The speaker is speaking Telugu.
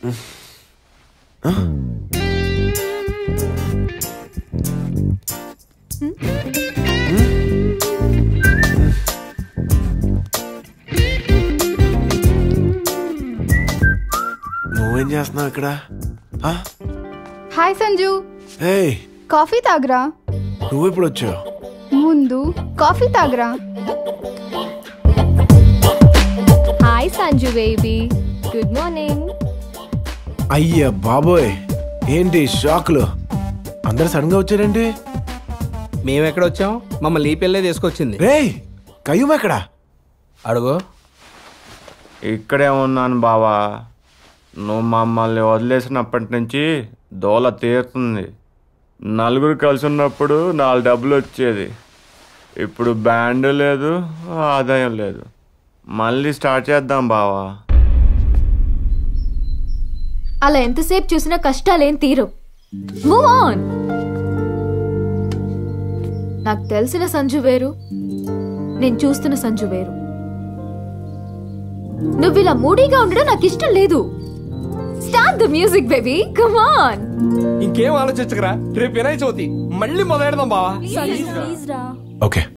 నువ్వేం చేస్తున్నావు ఇక్కడ ఆ? హాయ్ సంజు ఏయ్ కాఫీ తాగరా నువ్వు ఇప్పుడు వచ్చావు ముందు కాఫీ తాగరా hi Sanju baby good morning అయ్యా బాబోయ్ ఏంటి షాక్లు అందరు సడన్ గా వచ్చారేంటి మేము ఎక్కడ వచ్చాం మమ్మల్ని ఈ పిల్లే తీసుకొచ్చింది రేయ్ కయ్యం ఎక్కడా అడుగు ఇక్కడే ఉన్నాను బావా నువ్వు మమ్మల్ని వదిలేసినప్పటి నుంచి దోల తీరుతుంది నలుగురు కలిసి ఉన్నప్పుడు నాలుగు డబ్బులు వచ్చేది ఇప్పుడు బ్యాండ్ లేదు ఆదాయం లేదు మళ్ళీ స్టార్ట్ చేద్దాం బావా అలా ఎంతసేపు చూసినా కష్టాలేం తీరు మూవ్ ఆన్ నాకు తెలిసిన సంజు వేరు నేను చూస్తున్న సంజు వేరు నువ్వు ఇలా మూడీగా ఉండడం నాకు ఇష్టం లేదు start the music baby come on ఇంకేం ఆలోచించకరా రేపు వినాయక చవితి మళ్ళీ మొదలెడదాం బావా ఓకే